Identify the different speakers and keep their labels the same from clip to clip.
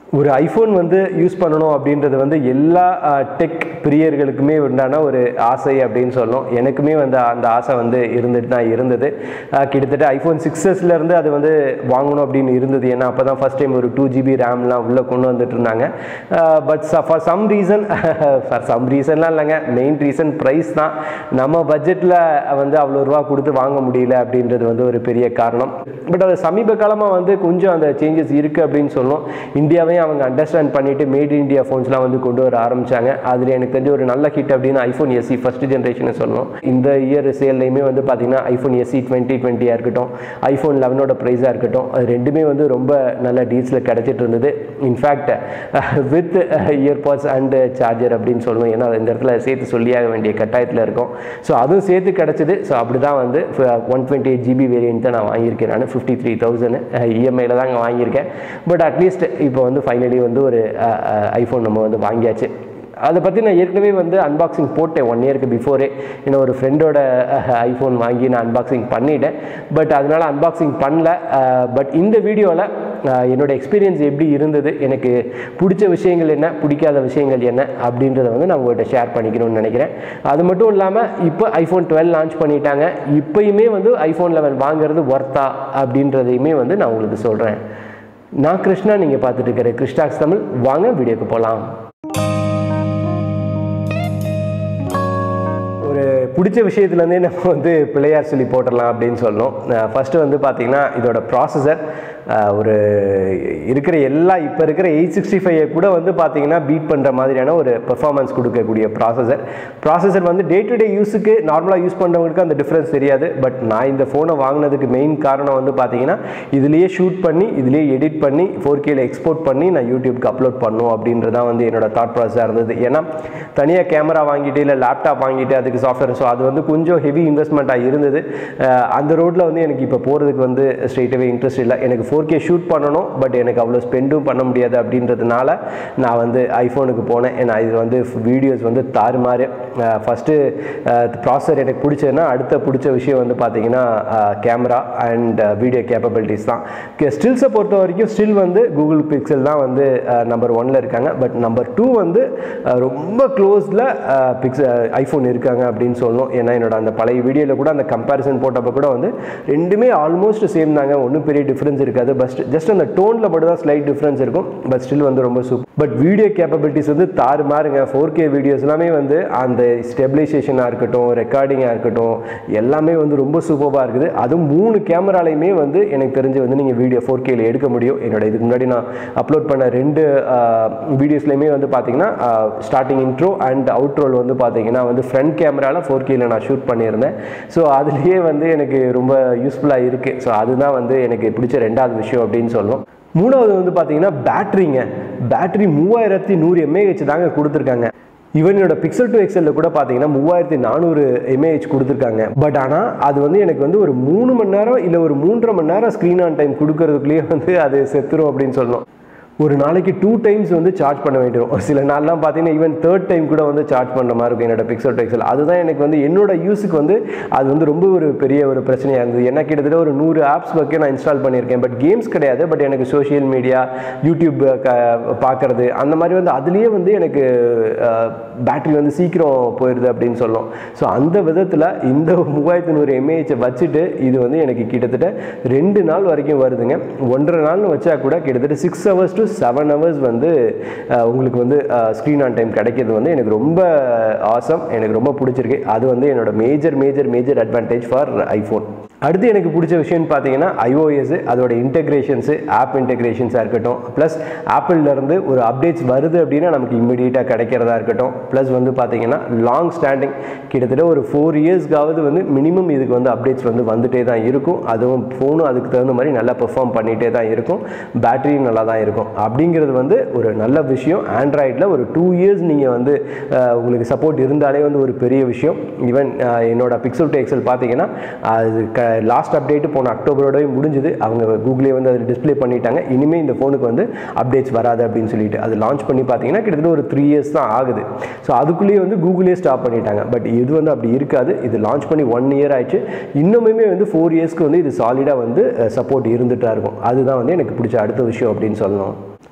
Speaker 1: ஒரு ஐஃபோன் வந்து யூஸ் பண்ணணும் அப்படின்றது வந்து எல்லா டெக் பிரியர்களுக்குமே உண்டான ஒரு ஆசை அப்படின்னு சொல்லணும் எனக்குமே வந்து அந்த ஆசை வந்து இருந்துட்டு தான் இருந்தது அஹ் கிட்டத்தட்ட ஐஃபோன் சிக்ஸஸ்லேருந்து அது வந்து வாங்கணும் அப்படின்னு இருந்தது ஏன்னா அப்போ தான் ஃபஸ்ட் டைம் ஒரு டூ ஜிபி ரேம்லாம் உள்ளே கொண்டு வந்துட்டு இருந்தாங்க but for some reason for some ரீசன்லாம் இல்லைங்க மெயின் ரீசன் ப்ரைஸ் தான் நம்ம பட்ஜெட்டில் வந்து அவ்வளோ ரூபா கொடுத்து வாங்க முடியல அப்படின்றது வந்து ஒரு பெரிய காரணம் பட் அது சமீப காலமாக வந்து கொஞ்சம் அந்த சேஞ்சஸ் இருக்குது அப்படின்னு சொல்லணும் இந்தியாவையும் அவங்க அண்டர்ஸ்டாண்ட் பண்ணிட்டு மேட் இந்தியா ஃபோன்ஸ்லாம் வந்து கொண்டு வர ஆரம்பிச்சாங்க அதில் எனக்கு தெரிஞ்ச ஒரு நல்ல ஹிட் அப்படின்னு ஐஃபோன் எஸ்சி ஃபர்ஸ்ட் ஜென்ரேஷன் சொல்லணும் இந்த இயர் சேல்லையுமே வந்து பார்த்தீங்கன்னா ஐஃபோன் எஸ்சி டுவெண்ட்டி டுவெண்ட்டியாக இருக்கட்டும் ஐஃபோன் லெவனோட ப்ரைஸாக இருக்கட்டும் அது ரெண்டுமே வந்து ரொம்ப நல்ல டீல்ஸில் கிடச்சிட்டு இருந்தது in fact with EarPods and charger அப்படின்னு சொல்லுவோம் ஏன்னா இந்த இடத்துல சேர்த்து சொல்லியாக வேண்டிய கட்டாயத்தில் இருக்கும் ஸோ அதுவும் சேர்த்து கிடச்சிது ஸோ அப்படி தான் வந்து one twenty eight GB variant தான் நான் வாங்கியிருக்கேன் நான் ஃபிஃப்டி த்ரீ தௌசண்ட் இஎம்ஐயில் தாங்க வாங்கியிருக்கேன் பட் அட்லீஸ்ட் இப்போ வந்து ஃபைனலி வந்து ஒரு ஐஃபோன் நம்ம வந்து வாங்கியாச்சு அதை பற்றி நான் ஏற்கனவே வந்து அன்பாக்சிங் போட்டேன் ஒன் இயருக்கு பிஃபோரே ஏன்னா ஒரு ஃப்ரெண்டோட ஐஃபோன் வாங்கி நான் அன்பாக்சிங் பண்ணிட்டேன் பட் அதனால் அன்பாக்சிங் பண்ணல பட் இந்த வீடியோவில் என்னோட எக்ஸ்பீரியன்ஸ் எப்படி இருந்தது எனக்கு பிடிச்ச விஷயங்கள் என்ன பிடிக்காத விஷயங்கள் என்ன அப்படின்றத வந்து நான் உங்கள்கிட்ட ஷேர் பண்ணிக்கணும்னு நினைக்கிறேன் அது மட்டும் இல்லாமல் இப்போ ஐஃபோன் டுவெல் லான்ச் பண்ணிட்டாங்க இப்போயுமே வந்து ஐஃபோன் லெவன் வாங்குறது ஒர்த்தா அப்படின்றதையுமே வந்து நான் உங்களுக்கு சொல்கிறேன் நான் கிருஷ்ணா நீங்கள் பார்த்துட்டு இருக்கிற கிருஷ்டாக்ஸ் தமிழ் வாங்க வீடியோக்கு போகலாம் ஒரு பிடிச்ச விஷயத்துலேருந்தே நம்ம வந்து பிள்ளையார் சொல்லி போட்டுடலாம் அப்படின்னு சொல்லணும் ஃபஸ்ட்டு வந்து பார்த்திங்கன்னா இதோட ப்ராசஸர் ஒரு இருக்கிற எல்லா இப்போ இருக்கிற எயிட் சிக்ஸ்டி ஃபைவ் கூட வந்து பார்த்தீங்கன்னா பீட் பண்ணுற மாதிரியான ஒரு பெர்ஃபார்மன்ஸ் கொடுக்கக்கூடிய ப்ராசஸர் ப்ராசஸர் வந்து டே டு டே யூஸுக்கு நார்மலாக யூஸ் பண்ணுறவங்களுக்கு அந்த டிஃப்ரென்ஸ் தெரியாது பட் நான் இந்த ஃபோனை வாங்கினதுக்கு மெயின் காரணம் வந்து பார்த்தீங்கன்னா இதுலேயே ஷூட் பண்ணி இதுலேயே எடிட் பண்ணி ஃபோர் கேல எக்ஸ்போர்ட் பண்ணி நான் யூடியூப்க்கு அப்லோட் பண்ணும் அப்படின்றதான் வந்து என்னோட தாட் ப்ராசஸாக இருந்தது ஏன்னா தனியாக கேமரா வாங்கிட்டு இல்லை லேப்டாப் வாங்கிட்டு அதுக்கு சாஃப்ட்வேர் ஸோ அது வந்து கொஞ்சம் ஹெவி இன்வெஸ்ட்மெண்ட்டாக இருந்தது அந்த ரோட்டில் வந்து எனக்கு இப்போ போகிறதுக்கு வந்து ஸ்ட்ரெயிட்டாகவே இன்ட்ரெஸ்ட் இல்லை எனக்கு ஃபோர் கே ஷூட் பண்ணணும் பட் எனக்கு அவ்வளோ ஸ்பெண்டும் பண்ண முடியாது அப்படின்றதுனால நான் வந்து ஐஃபோனுக்கு போனேன் ஏன்னா இது வந்து வீடியோஸ் வந்து தாறுமாறு ஃபஸ்ட்டு ப்ராசஸர் எனக்கு பிடிச்சதுன்னா அடுத்த பிடிச்ச விஷயம் வந்து பார்த்தீங்கன்னா கேமரா அண்ட் வீடியோ கேப்பபிலிட்டிஸ் தான் ஸ்டில்ஸை பொறுத்த வரைக்கும் ஸ்டில் வந்து கூகுள் பிக்சல் தான் வந்து நம்பர் ஒனில் இருக்காங்க பட் நம்பர் டூ வந்து ரொம்ப க்ளோஸில் பிக்ச ஐஃபோன் இருக்காங்க அப்படின்னு சொல்லணும் ஏன்னா என்னோட அந்த பழைய வீடியோவில் கூட அந்த கம்பேரிசன் போட்டப்போ கூட வந்து ரெண்டுமே ஆல்மோஸ்ட் சேம் தாங்க ஒன்றும் பெரிய டிஃப்ரென்ஸ் இருக்காது பட் ஜஸ்ட் அந்த டோனில் மட்டும் தான் ஸ்லைட் டிஃப்ரென்ஸ் இருக்கும் பட் ஸ்டில் வந்து ரொம்ப சூப்பர் பட் வீடியோ கேப்பபிலிட்டிஸ் வந்து தாறு மாறுங்க ஃபோர் கே வீடியோஸ் எல்லாமே வந்து அந்த ஸ்டெபிலைசேஷனாக இருக்கட்டும் ரெக்கார்டிங்காக இருக்கட்டும் எல்லாமே வந்து ரொம்ப சூப்பராக இருக்குது அதுவும் மூணு கேமராலையுமே வந்து எனக்கு தெரிஞ்சு வந்து நீங்கள் வீடியோ ஃபோர் கேல எடுக்க முடியும் என்னோட இதுக்கு முன்னாடி நான் அப்லோட் பண்ண ரெண்டு வீடியோஸ்லையுமே வந்து பார்த்தீங்கன்னா ஸ்டார்டிங் இன்ட்ரோ அண்ட் அவுட்ரோல் வந்து பார்த்தீங்கன்னா வந்து ஃப்ரண்ட் கேமராவில் ஃபோர் கேல நான் ஷூட் பண்ணியிருந்தேன் ஸோ அதுலேயே வந்து எனக்கு ரொம்ப யூஸ்ஃபுல்லாக இருக்குது ஸோ அதுதான் வந்து எனக்கு பிடிச்ச ரெண்டாவது விஷயம் அப்படின்னு சொல்லணும் மூணாவது வந்து பார்த்தீங்கன்னா பேட்ரிங்க பேட்ரி மூவாயிரத்தி நூறு எம்ஏஹெச் தாங்க கொடுத்துருக்காங்க ஈவன் என்னோட பிக்சல் டு எக்ஸலில் கூட பார்த்தீங்கன்னா மூவாயிரத்தி நானூறு எம்ஏஹெச் கொடுத்துருக்காங்க பட் ஆனால் அது வந்து எனக்கு வந்து ஒரு மூணு மணி நேரம் இல்லை ஒரு மூன்றரை மணி நேரம் ஸ்க்ரீன் ஆன் டைம் கொடுக்கறதுக்குள்ளேயே வந்து அது செத்துரும் அப்படின்னு சொல்லணும் ஒரு நாளைக்கு டூ டைம்ஸ் வந்து சார்ஜ் பண்ண வேண்டிடும் ஒரு சில நாள்லாம் பார்த்தீங்கன்னா ஈவன் தேர்ட் டைம் கூட வந்து சார்ஜ் பண்ணுற மாதிரி இருக்கும் என்னோட பிக்சல் டு எக்ஸல் அதுதான் எனக்கு வந்து என்னோட யூஸுக்கு வந்து அது வந்து ரொம்ப ஒரு பெரிய ஒரு பிரச்சனையாக இருந்தது என்ன கிட்டத்தட்ட ஒரு நூறு ஆப்ஸ் பக்கம் நான் இன்ஸ்டால் பண்ணியிருக்கேன் பட் கேம்ஸ் கிடையாது பட் எனக்கு சோஷியல் மீடியா யூடியூப் பார்க்குறது அந்த மாதிரி வந்து அதுலேயே வந்து எனக்கு பேட்டரி வந்து சீக்கிரம் போயிடுது அப்படின்னு சொல்லலாம் ஸோ அந்த விதத்தில் இந்த மூவாயிரத்தி நூறு எம்ஏஹெச்சை வச்சுட்டு இது வந்து எனக்கு கிட்டத்தட்ட ரெண்டு நாள் வரைக்கும் வருதுங்க ஒன்றரை நாள்னு வச்சா கூட கிட்டத்தட்ட six hours to seven hours வந்து உங்களுக்கு வந்து ஸ்க்ரீன் ஆன் டைம் கிடைக்கிறது வந்து எனக்கு ரொம்ப ஆசம் எனக்கு ரொம்ப பிடிச்சிருக்கு அது வந்து என்னோட major major major advantage for iPhone அடுத்து எனக்கு பிடிச்ச விஷயம்னு பார்த்தீங்கன்னா ஐஓஎஸ் அதோட இன்டெகிரேஷன்ஸு ஆப் இன்டெகிரேஷன்ஸாக இருக்கட்டும் ப்ளஸ் ஆப்பிள்லேருந்து ஒரு அப்டேட்ஸ் வருது அப்படின்னா நமக்கு இம்மிடியேட்டாக கிடைக்கிறதா இருக்கட்டும் ப்ளஸ் வந்து பார்த்தீங்கன்னா லாங் ஸ்டாண்டிங் கிட்டத்தட்ட ஒரு ஃபோர் இயர்ஸ்க்காவது வந்து மினிமம் இதுக்கு வந்து அப்டேட்ஸ் வந்து வந்துட்டே தான் இருக்கும் அதுவும் ஃபோனும் அதுக்கு தகுந்த மாதிரி நல்லா பெர்ஃபார்ம் பண்ணிகிட்டே தான் இருக்கும் பேட்டரியும் நல்லா தான் இருக்கும் அப்படிங்கிறது வந்து ஒரு நல்ல விஷயம் ஆண்ட்ராய்டில் ஒரு டூ இயர்ஸ் நீங்கள் வந்து உங்களுக்கு சப்போர்ட் இருந்தாலே வந்து ஒரு பெரிய விஷயம் ஈவன் என்னோட பிக்சல் டு எக்ஸல் பார்த்தீங்கன்னா அது க லாஸ்ட் அப்டேட்டு போன அக்டோபரோடவே முடிஞ்சுது அவங்க கூகுளே வந்து அதில் டிஸ்பிளே பண்ணிட்டாங்க இனிமேல் இந்த ஃபோனுக்கு வந்து அப்டேட்ஸ் வராது அப்படின்னு சொல்லிட்டு அது லான்ச் பண்ணி பார்த்தீங்கன்னா கிட்டத்தட்ட ஒரு த்ரீ இயர்ஸ் தான் ஆகுது ஸோ அதுக்குள்ளேயே வந்து கூகுளே ஸ்டாப் பண்ணிட்டாங்க பட் இது வந்து அப்படி இருக்காது இது லான்ச் பண்ணி ஒன் இயர் ஆயிடுச்சு இன்னுமே வந்து ஃபோர் இயர்ஸ்க்கு வந்து இது சாலிடாக வந்து சப்போர்ட் இருந்துகிட்டா இருக்கும் அதுதான் வந்து எனக்கு பிடிச்ச அடுத்த விஷயம் அப்படின்னு சொல்லணும்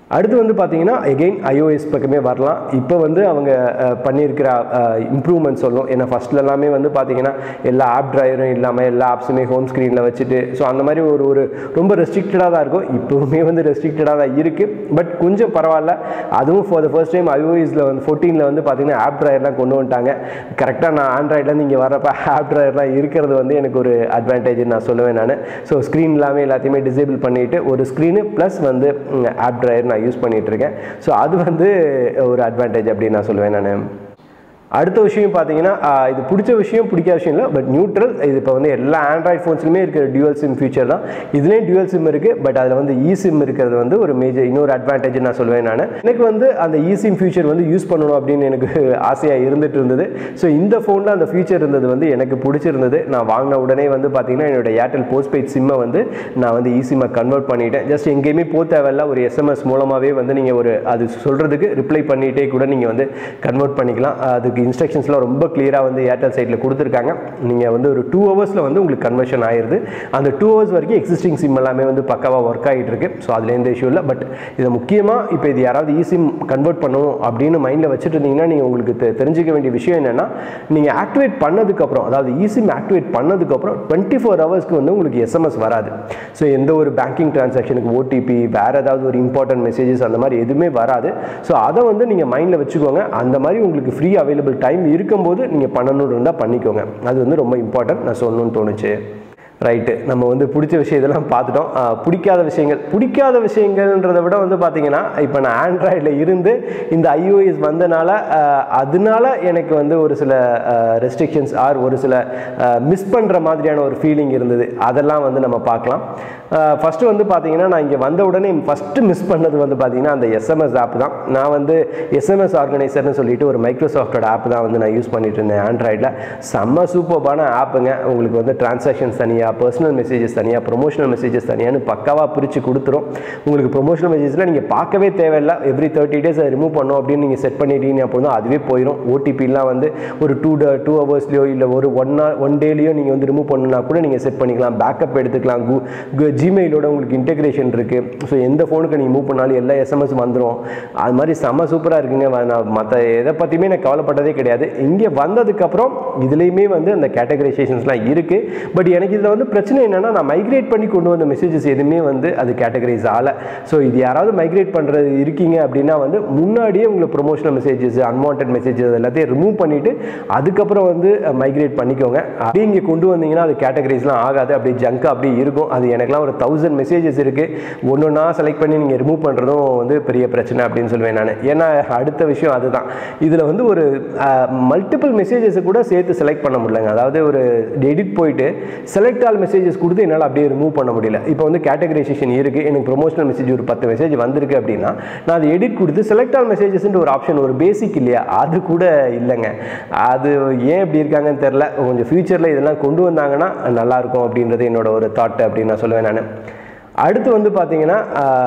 Speaker 1: அடுத்து வந்து பார்த்தீங்கன்னா எகெயின் iOS பக்கமே வரலாம் இப்போ வந்து அவங்க அஹ், பண்ணியிருக்கிற இம்ப்ரூவ்மெண்ட் சொல்லும் ஏன்னா ஃபஸ்ட்ல எல்லாமே வந்து பார்த்தீங்கன்னா எல்லா ஆப் டிரைவரும் இல்லாமல் எல்லா ஆப்ஸுமே ஹோம் ஸ்க்ரீனில் வச்சுட்டு ஸோ அந்த மாதிரி ஒரு ஒரு ரொம்ப ரெஸ்ட்ரிக்டடாக தான் இருக்கும் இப்போவுமே வந்து ரெஸ்ட்ரிக்டடாக தான் இருக்குது பட் கொஞ்சம் பரவாயில்ல அதுவும் ஃபார் த ஃபர்ஸ்ட் டைம் iOSல வந்து ஃபோர்டீனில் வந்து பார்த்தீங்கன்னா ஆப் டிரைவர்லாம் கொண்டு வந்துட்டாங்க கரெக்டாக நான் ஆண்ட்ராய்ட்லேருந்து இங்கே வரப்போ ஆப் டிரைவர்லாம் இருக்கிறது வந்து எனக்கு ஒரு அட்வான்டேஜ் நான் சொல்லுவேன் நான் ஸோ ஸ்க்ரீன் எல்லாமே எல்லாத்தையுமே டிசேபிள் பண்ணிட்டு ஒரு ஸ்க்ரீனு ப்ளஸ் வந்து ஆப் டிரைவர் நான் யூஸ் பண்ணிட்டு இருக்கேன் ஸோ அது வந்து ஒரு அட்வான்டேஜ் அப்படின்னு நான் சொல்லுவேன் நான் அடுத்த விஷயம் பார்த்தீங்கன்னா ஆஹ், இது பிடிச்ச விஷயம் பிடிக்காத விஷயம் இல்லை பட் நியூட்ரல் இது இப்போ வந்து எல்லா ஆண்ட்ராய்ட் ஃபோன்ஸ்லையுமே இருக்கிற டியூவல் சிம் ஃபீச்சர் தான் இதுலேயும் டியூவல் சிம் இருக்குது பட் அதில் வந்து இ சிம் இருக்கிறது வந்து ஒரு மேஜர் இன்னொரு அட்வான்டேஜ் நான் சொல்லுவேன் நான் எனக்கு வந்து அந்த இ சிம் ஃபீச்சர் வந்து யூஸ் பண்ணணும் அப்படின்னு எனக்கு ஆசையாக இருந்துட்டு இருந்தது ஸோ இந்த ஃபோனில் அந்த ஃபீச்சர் இருந்தது வந்து எனக்கு பிடிச்சிருந்தது நான் வாங்கின உடனே வந்து பார்த்தீங்கன்னா என்னோட ஏர்டெல் போஸ்ட்பெய்ட் சிம்மை வந்து நான் வந்து இ சிம்மை கன்வெர்ட் பண்ணிட்டேன் ஜஸ்ட் எங்கேயுமே போக தேவையில்ல ஒரு எஸ்எம்எஸ் மூலமாகவே வந்து நீங்கள் ஒரு அது சொல்கிறதுக்கு ரிப்ளை பண்ணிகிட்டே கூட நீங்கள் வந்து கன்வெர்ட் பண்ணிக்கலாம் அதுக்கு இன்ஸ்ட்ரக்ஷன்ஸ்லாம் ரொம்ப கிளியராக வந்து ஏர்டெல் சைட்டில் கொடுத்துருக்காங்க நீங்கள் வந்து ஒரு டூ ஹவர்ஸில் வந்து உங்களுக்கு கன்வர்ஷன் ஆயிருது அந்த டூ ஹவர்ஸ் வரைக்கும் எக்ஸிஸ்டிங் சிம் எல்லாமே வந்து பக்காவாக ஒர்க் ஆகிட்டு இருக்கு ஸோ அதில் எந்த இஷ்யூ இல்லை பட் இது முக்கியமாக இப்போ இது யாராவது இ சிம் கன்வெர்ட் பண்ணணும் அப்படின்னு மைண்டில் வச்சுட்டு இருந்தீங்கன்னா நீங்கள் உங்களுக்கு தெ- தெரிஞ்சுக்க வேண்டிய விஷயம் என்னென்னா நீங்கள் ஆக்டிவேட் பண்ணதுக்கப்புறம் அதாவது இ சிம் ஆக்டிவேட் பண்ணதுக்கப்புறம் டுவெண்ட்டி ஃபோர் ஹவர்ஸ்க்கு வந்து உங்களுக்கு எஸ்எம்எஸ் வராது ஸோ எந்த ஒரு பேங்கிங் டிரான்சாக்ஷனுக்கு ஓடிபி வேறு ஏதாவது ஒரு இம்பார்ட்டன்ட் மெசேஜஸ் அந்த மாதிரி எதுவுமே வராது ஸோ அதை வந்து நீங்கள் மைண்டில் வச்சுக்கோங்க அந்த மாதிரி உங்களுக்கு ஃப்ரீ அவைலபிள் டைம் இருக்கும்போது நீங்கள் பண்ணணும்னு இருந்தால் பண்ணிக்கோங்க அது வந்து ரொம்ப இம்பார்ட்டன்ட் நான் சொல்லணும்னு தோணுச்சு ரைட்டு நம்ம வந்து பிடிச்ச விஷயம் இதெல்லாம் பார்த்துட்டோம் ஆஹ் பிடிக்காத விஷயங்கள் பிடிக்காத விஷயங்கள்ன்றதை விட வந்து பார்த்தீங்கன்னா இப்போ நான் ஆண்ட்ராய்டில் இருந்து இந்த ஐஓஎஸ் வந்தனால ஆஹ் அதனால எனக்கு வந்து ஒரு சில ரெஸ்ட்ரிக்ஷன்ஸ் ஆர் ஒரு சில மிஸ் பண்ணுற மாதிரியான ஒரு ஃபீலிங் இருந்தது அதெல்லாம் வந்து நம்ம பார்க்கலாம் ஃபஸ்ட்டு வந்து பார்த்தீங்கன்னா நான் இங்கே வந்த உடனே ஃபஸ்ட்டு மிஸ் பண்ணது வந்து பார்த்தீங்கன்னா அந்த எஸ்எம்எஸ் ஆப் தான் நான் வந்து எஸ்எம்எஸ் ஆர்கனைசர்னு சொல்லிட்டு ஒரு மைக்ரோசாஃப்டோட ஆப் தான் வந்து நான் யூஸ் பண்ணிட்டு இருந்தேன் ஆண்ட்ராய்டில் செம்ம சூப்பர்பான ஆப்புங்க உங்களுக்கு வந்து டிரான்சாக்ஷன்ஸ் தனியாக பர்சனல் மெசேஜஸ் தனியாக ப்ரொமோஷனல் மெசேஜஸ் தனியான்னு பக்காவாக பிரித்து கொடுத்துரும் உங்களுக்கு ப்ரொமோஷனல் மெசேஜில் நீங்கள் பார்க்கவே தேவையில்லை எவ்ரி தேர்ட்டி டேஸ் அதை ரிமூவ் பண்ணோம் அப்படின்னு நீங்கள் செட் பண்ணிட்டீங்க அப்படின்னா அதுவே போயிடும் ஓடிபிலாம் வந்து ஒரு டூ டூ ஹவர்ஸ்லையோ இல்லை ஒரு ஒன் ஒன் டேலையோ நீங்கள் வந்து ரிமூவ் பண்ணணும்னா கூட நீங்கள் செட் பண்ணிக்கலாம் பேக்கப் எடுத்துக்கலாம் கு கு- ஜிமெயிலோட உங்களுக்கு இன்டெகிரேஷன் இருக்குது ஸோ எந்த ஃபோனுக்கு நீங்கள் மூவ் பண்ணாலும் எல்லா எஸ்எம்எஸ் வந்துடும் அது மாதிரி செம்ம சூப்பராக இருக்குங்க வ- நான் மற்ற எதை பற்றியுமே நான் கவலைப்பட்டதே கிடையாது இங்கே வந்ததுக்கப்புறம் இதுலேயுமே வந்து அந்த கேட்டகரைசேஷன்ஸ்லாம் இருக்குது பட் எனக்கு இதில் வந்து பிரச்சனை என்னென்னா நான் மைக்ரேட் பண்ணி கொண்டு வந்த மெசேஜஸ் எதுவுமே வந்து அது கேட்டகரைஸ் ஆகலை ஸோ இது யாராவது மைக்ரேட் பண்ணுறது இருக்கீங்க அப்படின்னா வந்து முன்னாடியே உங்களுக்கு ப்ரொமோஷனல் மெசேஜஸ் அன்வான்ட் மெசேஜஸ் எல்லாத்தையும் ரிமூவ் பண்ணிவிட்டு அதுக்கப்புறம் வந்து மைக்ரேட் பண்ணிக்கோங்க அப்படியே இங்கே கொண்டு வந்தீங்கன்னா அது கேட்டகரைஸ்லாம் ஆகாது அப்படியே ஜங்காக அப்படியே இருக்கும் அது எனக்குலாம் ஒரு தௌசண்ட் மெசேஜஸ் இருக்குது ஒன்று ஒன்றா செலக்ட் பண்ணி நீங்கள் ரிமூவ் பண்ணுறதும் வந்து பெரிய பிரச்சனை அப்படின்னு சொல்லுவேன் நான் ஏன்னா அடுத்த விஷயம் அதுதான் இதில் வந்து ஒரு மல்டிபிள் மெசேஜஸை கூட சேர்த்து செலக்ட் பண்ண முடியலங்க அதாவது ஒரு எடிட் போயிட்டு செலக்ட் ஆல் மெசேஜஸ் கொடுத்து என்னால் அப்படியே ரிமூவ் பண்ண முடியல இப்போ வந்து கேட்டகரைசேஷன் இருக்குது எனக்கு ப்ரொமோஷனல் மெசேஜ் ஒரு பத்து மெசேஜ் வந்திருக்கு அப்படின்னா நான் அதை எடிட் கொடுத்து செலக்ட் ஆல் மெசேஜஸ்ன்ற ஒரு ஆப்ஷன் ஒரு பேசிக் இல்லையா அது கூட இல்லைங்க அது ஏன் இப்படி இருக்காங்கன்னு தெரில கொஞ்சம் ஃப்யூச்சரில் இதெல்லாம் கொண்டு வந்தாங்கன்னா நல்லாயிருக்கும் அப்படின்றது என்னோட ஒரு தாட் அப்படின்னு நான் சொல்லுவேன் நான் அடுத்து வந்து பார்த்தீங்கன்னா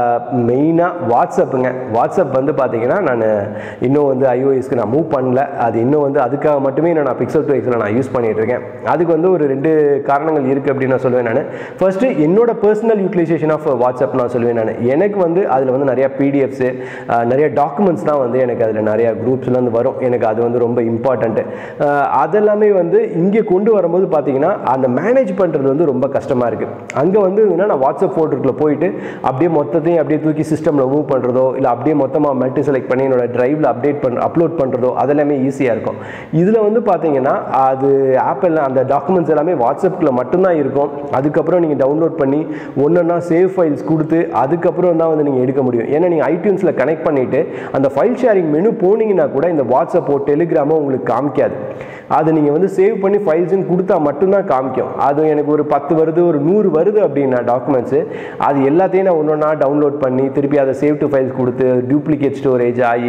Speaker 1: மெயினாக வாட்ஸ்அப்புங்க வாட்ஸ்அப் வந்து பார்த்தீங்கன்னா நான் இன்னும் வந்து ஐஓஎஸ்க்கு நான் மூவ் பண்ணல அது இன்னும் வந்து அதுக்காக மட்டுமே நான் பிக்சல் டு எக்ஸில் நான் யூஸ் பண்ணிட்டு இருக்கேன் அதுக்கு வந்து ஒரு ரெண்டு காரணங்கள் இருக்குது அப்படின்னு நான் சொல்லுவேன் நான் ஃபர்ஸ்ட்டு என்னோட பர்சனல் யூட்டிலைசேஷன் ஆஃப் வாட்ஸ்அப் நான் சொல்லுவேன் நான் எனக்கு வந்து அதில் வந்து நிறைய பிடிஎஃப்ஸு நிறைய டாக்குமெண்ட்ஸ் தான் வந்து எனக்கு அதில் நிறைய குரூப்ஸ்லேருந்து வரும் எனக்கு அது வந்து ரொம்ப இம்பார்ட்டண்ட்டு அதெல்லாமே வந்து இங்கே கொண்டு வரும்போது பார்த்தீங்கன்னா அந்த மேனேஜ் பண்ணுறது வந்து ரொம்ப கஷ்டமாக இருக்குது அங்கே வந்து என்னன்னா நான் வாட்ஸ்அப் ஃபோல்டருக்குள்ள போயிட்டு அப்படியே மொத்தத்தையும் அப்படியே தூக்கி சிஸ்டமில் மூவ் பண்ணுறதோ இல்லை அப்படியே மொத்தமாக மல்டி செலக்ட் பண்ணி என்னோட டிரைவில் அப்டேட் பண்ண அப்லோட் பண்ணுறதோ அதெல்லாமே ஈஸியாக இருக்கும் இதில் வந்து பார்த்தீங்கன்னா அது ஆப் எல்லாம் அந்த டாக்குமெண்ட்ஸ் எல்லாமே வாட்ஸ்அப்பில் மட்டும்தான் இருக்கும் அதுக்கப்புறம் நீங்கள் டவுன்லோட் பண்ணி ஒன்றா சேவ் ஃபைல்ஸ் கொடுத்து அதுக்கப்புறம் தான் வந்து நீங்கள் எடுக்க முடியும் ஏன்னா நீங்கள் ஐடியூன்ஸில் கனெக்ட் பண்ணிவிட்டு அந்த ஃபைல் ஷேரிங் மெனு போனீங்கன்னா கூட இந்த வாட்ஸ்அப்போ டெலிகிராமோ உங்களுக்கு காமிக்காது அது நீங்கள் வந்து சேவ் பண்ணி ஃபைல்ஸ்னு கொடுத்தா மட்டும்தான் காமிக்கும் அது எனக்கு ஒரு பத்து வருது ஒரு நூறு வருது அப்படின்னா டாக்குமெண்ட்ஸு அது எல்லாத்தையும் நான் ஒன்று ஒன்றா டவுன்லோட் பண்ணி திருப்பி அதை சேவ் டு ஃபைல்ஸ் கொடுத்து டூப்ளிகேட் ஸ்டோரேஜ் ஆகி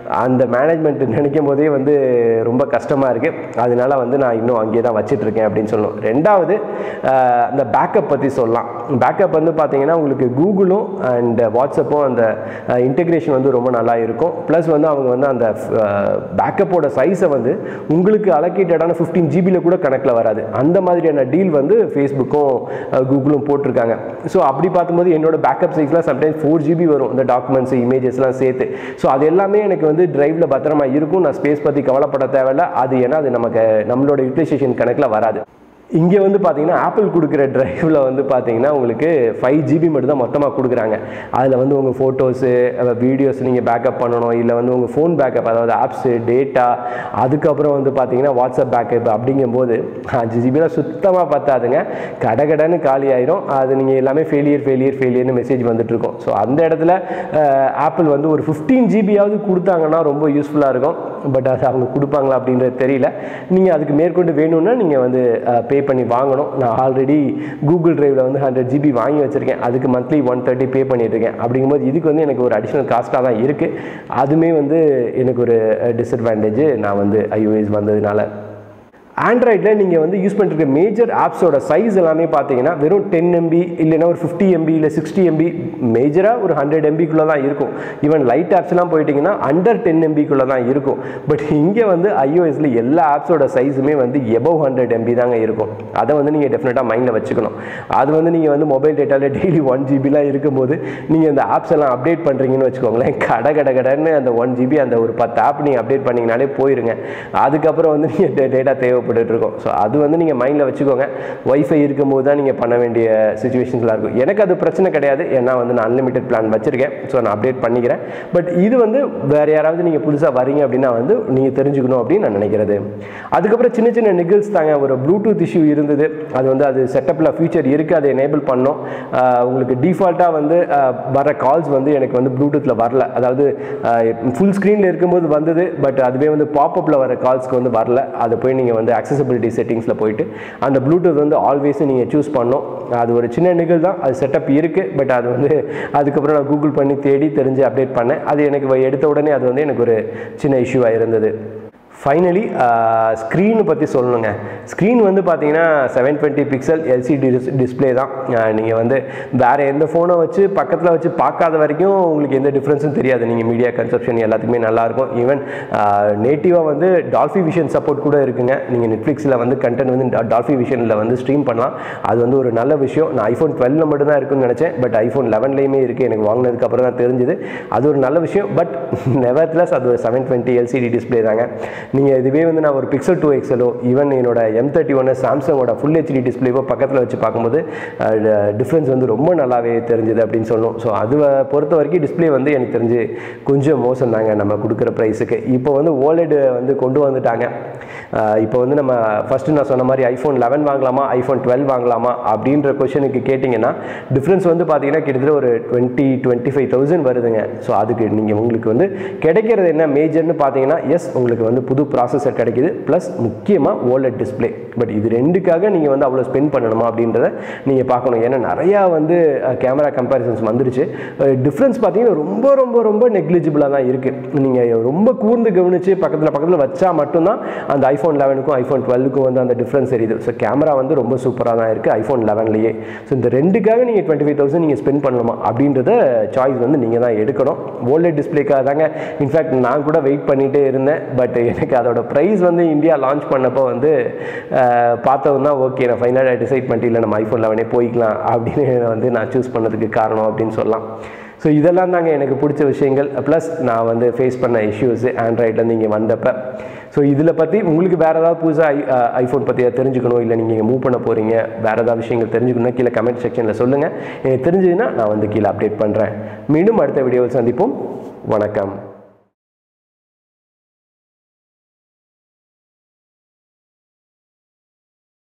Speaker 1: அந்த மேனேஜ்மெண்ட் நினைக்கும் போதே வந்து ரொம்ப கஷ்டமாக இருக்குது அதனால வந்து நான் இன்னும் அங்கேயே தான் வச்சிட்ருக்கேன் அப்படின்னு சொல்லணும் ரெண்டாவது ஆஹ், அந்த பேக்கப் பற்றி சொல்லலாம் பேக்கப் வந்து பார்த்தீங்கன்னா உங்களுக்கு கூகுளும் அண்ட் வாட்ஸ்அப்பும் அந்த இன்டெகிரேஷன் வந்து ரொம்ப நல்லா இருக்கும் ப்ளஸ் வந்து அவங்க வந்து அந்த பேக்கப்போட சைஸை வந்து உங்களுக்கு அலோகேட்டடான ஃபிஃப்டீன் ஜிபியில் கூட கணக்கில் வராது அந்த மாதிரியான டீல் வந்து ஃபேஸ்புக்கும் கூகுளும் போட்டிருக்காங்க ஸோ அப்படி பார்க்கும்போது என்னோட பேக்கப் சைஸ்லாம் சம்டைம்ஸ் ஃபோர் ஜிபி வரும் இந்த டாக்குமெண்ட்ஸ் இமேஜஸ்லாம் சேர்த்து ஸோ அது எல்லாமே எனக்கு வந்து டிரைவில் பத்திரமா இருக்கும் நான் ஸ்பேஸ் பற்றி கவலைப்பட தேவையில்ல அது ஏன்னா அது நமக்கு நம்மளோட யூட்டிலைசேஷன் கணக்கில் வராது இங்கே வந்து பார்த்தீங்கன்னா ஆப்பிள் கொடுக்குற டிரைவில் வந்து பார்த்தீங்கன்னா உங்களுக்கு ஃபைவ் ஜிபி மட்டும் தான் மொத்தமாக கொடுக்குறாங்க அதில் வந்து உங்கள் ஃபோட்டோஸு வீடியோஸ் நீங்கள் பேக்கப் பண்ணணும் இல்லை வந்து உங்கள் ஃபோன் பேக்கப் அதாவது ஆப்ஸு டேட்டா அதுக்கப்புறம் வந்து பார்த்தீங்கன்னா வாட்ஸ்அப் பேக்கப் அப்படிங்கும்போது அஞ்சு ஜிபிலாம் சுத்தமாக பத்தாதுங்க கடகடன்னு காலி ஆயிரும் அது நீங்கள் எல்லாமே ஃபெயிலியர் ஃபெயிலியர் ஃபெயிலியர்னு மெசேஜ் வந்துட்டு இருக்கும் ஸோ அந்த இடத்துல ஆப்பிள் வந்து ஒரு ஃபிஃப்டீன் ஜிபியாவது கொடுத்தாங்கன்னா ரொம்ப யூஸ்ஃபுல்லாக இருக்கும் பட் அது அவங்க கொடுப்பாங்களா அப்படின்றது தெரியல நீங்கள் அதுக்கு மேற்கொண்டு வேணும்னா நீங்கள் வந்து பே பண்ணி வாங்கணும் நான் ஆல்ரெடி கூகுள் டிரைவில் வந்து ஹண்ட்ரட் ஜிபி வாங்கி வச்சுருக்கேன் அதுக்கு மந்த்லி ஒன் தேர்ட்டி பே பண்ணிட்டுருக்கேன் அப்படிங்கும்போது இதுக்கு வந்து எனக்கு ஒரு அடிஷ்னல் காஸ்ட்டாக தான் இருக்குது அதுவுமே வந்து எனக்கு ஒரு டிஸ்அட்வான்டேஜ் நான் வந்து ஐஓஎஸ் வந்ததுனால ஆண்ட்ராய்டில் நீங்கள் வந்து யூஸ் பண்ணிருக்க மேஜர் ஆப்ஸோட சைஸ் எல்லாமே பார்த்தீங்கன்னா வெறும் டென் எம்பி இல்லைன்னா ஒரு ஃபிஃப்டி எம்பி இல்லை சிக்ஸ்டி எம்பி மேஜராக ஒரு ஹண்ட்ரட் எம்பிக்குள்ளே தான் இருக்கும் ஈவன் லைட் ஆப்ஸ்லாம் போயிட்டீங்கன்னா அண்டர் டென் எம்பிக்குள்ளே தான் இருக்கும் பட் இங்கே வந்து ஐஓஎஸில் எல்லா ஆப்ஸோட சைஸுமே வந்து எபவ் ஹண்ட்ரட் எம்பி தாங்க இருக்கும் அதை வந்து நீங்கள் டெஃபினட்டாக மைண்டில் வச்சுக்கணும் அது வந்து நீங்கள் வந்து மொபைல் டேட்டாவில் டெய்லி ஒன் ஜிபிலாம் இருக்கும்போது நீங்கள் இந்த ஆப்ஸ் எல்லாம் அப்டேட் பண்ணுறீங்கன்னு வச்சுக்கோங்களேன் கட கட கடன்னு அந்த ஒன் ஜிபி அந்த ஒரு பத்து ஆப் நீங்கள் அப்டேட் பண்ணிங்கனாலே போயிருங்க அதுக்கப்புறம் வந்து நீங்கள் டேட்டா தேவைப்பட்டுட்டு இருக்கும் ஸோ அது வந்து நீங்கள் மைண்டில் வச்சுக்கோங்க ஒய்ஃபை இருக்கும்போது தான் நீங்கள் பண்ண வேண்டிய சுச்சுவேஷன்ஸ்லாம் இருக்கும் எனக்கு அது பிரச்சனை கிடையாது ஏன்னா வந்து நான் அன்லிமிட்டட் பிளான் வச்சிருக்கேன் ஸோ நான் அப்டேட் பண்ணிக்கிறேன் பட் இது வந்து வேறு யாராவது நீங்கள் புதுசாக வரீங்க அப்படின்னா வந்து நீங்கள் தெரிஞ்சுக்கணும் அப்படின்னு நான் நினைக்கிறது அதுக்கப்புறம் சின்ன சின்ன நிகழ்ஸ் தாங்க ஒரு ப்ளூடூத் இஷ்யூ இருந்தது அது வந்து அது செட்டப்பில் ஃபியூச்சர் இருக்குது அதை எனேபிள் பண்ணோம் ஆஹ் உங்களுக்கு டிஃபால்ட்டாக வந்து ஆஹ் வர கால்ஸ் வந்து எனக்கு வந்து ப்ளூடூத்தில் வரல அதாவது ஃபுல் ஸ்க்ரீனில் இருக்கும்போது வந்தது பட் அதுவே வந்து பாப்அப்பில் வர கால்ஸ்க்கு வந்து வரல அதை போய் நீங்கள் வந்து அக்சசபிலிட்டி செட்டிங்ஸில் போயிட்டு அந்த ப்ளூடூத் வந்து ஆல்வேஸ் நீங்கள் சூஸ் பண்ணோம் அது ஒரு சின்ன நிகழ் தான் அது செட்டப் இருக்குது பட் அது வந்து அதுக்கப்புறம் நான் கூகுள் பண்ணி தேடி தெரிஞ்சு அப்டேட் பண்ணேன் அது எனக்கு எடுத்த உடனே அது வந்து எனக்கு ஒரு சின்ன இஷ்யூவாக இருந்தது ஃபைனலி ஸ்க்ரீனை பற்றி சொல்லணுங்க ஸ்க்ரீன் வந்து பார்த்தீங்கன்னா seven twenty pixel LCD display தான் நீங்கள் வந்து வேறு எந்த ஃபோனை வச்சு பக்கத்தில் வச்சு பார்க்காத வரைக்கும் உங்களுக்கு எந்த டிஃப்ரென்ஸும் தெரியாது நீங்கள் மீடியா கன்சப்ஷன் எல்லாத்துக்குமே நல்லாயிருக்கும் ஈவன் நேட்டிவாக வந்து டால்ஃபி விஷன் சப்போர்ட் கூட இருக்குங்க நீங்கள் நெட்ஃப்ளிக்ஸில் வந்து கண்டென்ட் வந்து டால்ஃபி விஷனில் வந்து ஸ்ட்ரீம் பண்ணலாம் அது வந்து ஒரு நல்ல விஷயம் நான் ஐஃபோன் டுவெல்ல மட்டும் தான் இருக்குன்னு நினச்சேன் பட் ஐஃபோன் லெவன்லேயுமே இருக்குது எனக்கு வாங்கினதுக்கு அப்புறம் தான் தெரிஞ்சுது அது ஒரு நல்ல விஷயம் பட் நெவர்த்லஸ் அது ஒரு செவன் டுவெண்ட்டி எல்சிடி டிஸ்பிளே தாங்க நீங்கள் இதுவே வந்து நான் ஒரு பிக்சல் டூ எக்ஸலோ ஈவன் என்னோட எம் தேர்ட்டி ஒன்று சாம்சங்கோட ஃபுல் ஹெச்டி டிஸ்பிளேவோ பக்கத்தில் வச்சு பார்க்கும்போது டிஃப்ரென்ஸ் வந்து ரொம்ப நல்லாவே தெரிஞ்சுது அப்படின்னு சொல்லணும் ஸோ அது பொறுத்த வரைக்கும் டிஸ்பிளே வந்து எனக்கு தெரிஞ்சு கொஞ்சம் மோசம் தாங்க நம்ம கொடுக்குற ப்ரைஸுக்கு இப்போ வந்து ஓலெடு வந்து கொண்டு வந்துட்டாங்க இப்போ வந்து நம்ம ஃபஸ்ட்டு நான் சொன்ன மாதிரி ஐஃபோன் லெவன் வாங்கலாமா ஐஃபோன் டுவெல் வாங்கலாமா அப்படின்ற கொஷனுக்கு கேட்டிங்கன்னா டிஃப்ரென்ஸ் வந்து பார்த்தீங்கன்னா கிட்டத்தட்ட ஒரு டுவெண்ட்டி டுவெண்ட்டி ஃபைவ் தௌசண்ட் வருதுங்க ஸோ அதுக்கு நீங்கள் உங்களுக்கு வந்து கிடைக்கிறது என்ன மேஜர்னு பார்த்தீங்கன்னா எஸ் உங்களுக்கு வந்து புது ப்ராசஸர் கிடைக்குது ப்ளஸ் முக்கியமாக ஓலட் டிஸ்பிளே பட் இது ரெண்டுக்காக நீங்கள் வந்து அவ்வளோ ஸ்பெண்ட் பண்ணணுமா அப்படின்றத நீங்கள் பார்க்கணும் ஏன்னா நிறையா வந்து கேமரா கம்பேரிசன்ஸ் வந்துருச்சு டிஃப்ரென்ஸ் பார்த்தீங்கன்னா ரொம்ப ரொம்ப ரொம்ப நெக்லிஜிபிளாக தான் இருக்குது நீங்கள் ரொம்ப கூர்ந்து கவனித்து பக்கத்தில் பக்கத்தில் வச்சா மட்டும்தான் அந்த ஐஃபோன் லெவனுக்கும் ஐஃபோன் டுவெல்லுக்கும் வந்து அந்த டிஃப்ரென்ஸ் தெரியுது ஸோ கேமரா வந்து ரொம்ப சூப்பராக தான் இருக்குது ஐஃபோன் லெவன்லேயே ஸோ இந்த ரெண்டுக்காக நீங்கள் டுவெண்ட்டி ஃபைவ் தௌசண்ட் நீங்கள் ஸ்பெண்ட் பண்ணணுமா அப்படின்றத சாய்ஸ் வந்து நீங்கள் தான் எடுக்கணும் ஓல்டேஜ் டிஸ்பிளேக்காக தாங்க இன்ஃபேக்ட் நான் கூட வெயிட் பண்ணிகிட்டே இருந்தேன் பட் எனக்கு அதோட ப்ரைஸ் வந்து இந்தியா லான்ச் பண்ணப்போ வந்து பார்த்தவங்க தான் ஓகே நான் ஃபைனலாக டிசைட் பண்ணிட்டு இல்லை நம்ம ஐஃபோன் லெவனே போய்க்கலாம் அப்படின்னு வந்து நான் சூஸ் பண்ணதுக்கு காரணம் அப்படின்னு சொல்லலாம் ஸோ இதெல்லாம் தாங்க எனக்கு பிடிச்ச விஷயங்கள் ப்ளஸ் நான் வந்து ஃபேஸ் பண்ண இஷ்யூஸு ஆண்ட்ராய்ட்லேருந்து இங்கே வந்தப்போ ஸோ இதில் பற்றி உங்களுக்கு வேறு ஏதாவது புதுசாக ஐ ஐஃபோன் பற்றி தெரிஞ்சுக்கணும் இல்லை நீங்கள் மூவ் பண்ண போகிறீங்க வேறு ஏதாவது விஷயங்கள் தெரிஞ்சுக்கணும் கீழே கமெண்ட் செக்ஷனில் சொல்லுங்கள் எனக்கு தெரிஞ்சதுன்னா நான் வந்து கீழே அப்டேட் பண்ணுறேன் மீண்டும் அடுத்த வீடியோவில் சந்திப்போம் வணக்கம்